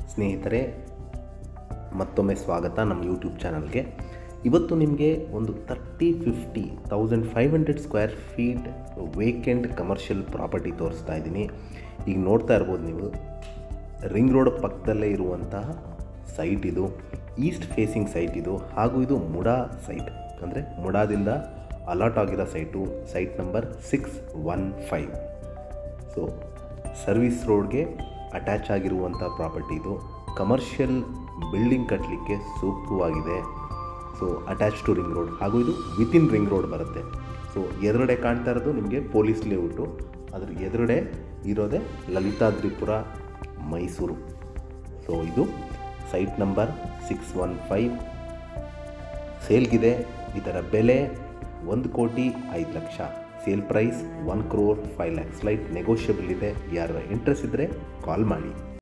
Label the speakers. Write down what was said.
Speaker 1: ಸ್ನೇಹಿತರೆ ಮತ್ತೊಮ್ಮೆ ಸ್ವಾಗತ ನಮ್ಮ ಯೂಟ್ಯೂಬ್ ಚಾನಲ್ಗೆ ಇವತ್ತು ನಿಮಗೆ ಒಂದು thirty fifty thousand five hundred square feet vacant commercial property ತೋರಿಸ್ತಾ ಇದ್ದೀನಿ ಈಗ ನೋಡ್ತಾ ಇರ್ಬೋದು ನೀವು ರಿಂಗ್ ರೋಡ್ ಪಕ್ಕದಲ್ಲೇ ಇರುವಂತಹ ಸೈಟ್ ಇದು ಈಸ್ಟ್ ಫೇಸಿಂಗ್ ಸೈಟ್ ಇದು ಹಾಗೂ ಇದು ಮುಡಾ ಸೈಟ್ ಅಂದರೆ ಮುಡಾದಿಂದ ಅಲಾಟ್ ಆಗಿರೋ site site number six one five so service ರೋಡ್ಗೆ ಅಟ್ಯಾಚ್ ಆಗಿರುವಂಥ ಪ್ರಾಪರ್ಟಿ ಇದು ಕಮರ್ಷಿಯಲ್ ಬಿಲ್ಡಿಂಗ್ ಕಟ್ಟಲಿಕ್ಕೆ ಸೂಕ್ತವಾಗಿದೆ so attach to ring road ಹಾಗೂ ಇದು ವಿತಿನ್ ರಿಂಗ್ ರೋಡ್ ಬರುತ್ತೆ ಸೊ ಎದುರುಗಡೆ ಕಾಣ್ತಾ ಇರೋದು ನಿಮಗೆ ಪೊಲೀಸ್ ಲೇಔಟು ಅದ್ರ ಎದುರುಗಡೆ ಇರೋದೇ ಲಲಿತಾದ್ರಿಪುರ ಮೈಸೂರು ಸೊ ಇದು site number six one five ಸೇಲ್ಗಿದೆ ಇದರ ಬೆಲೆ ಒಂದು ಕೋಟಿ ಐದು ಲಕ್ಷ sale price one crore five lakhs light negotiable ಇದೆ ಯಾರ ಇಂಟ್ರೆಸ್ಟ್ ಇದ್ದರೆ ಕಾಲ್ ಮಾಡಿ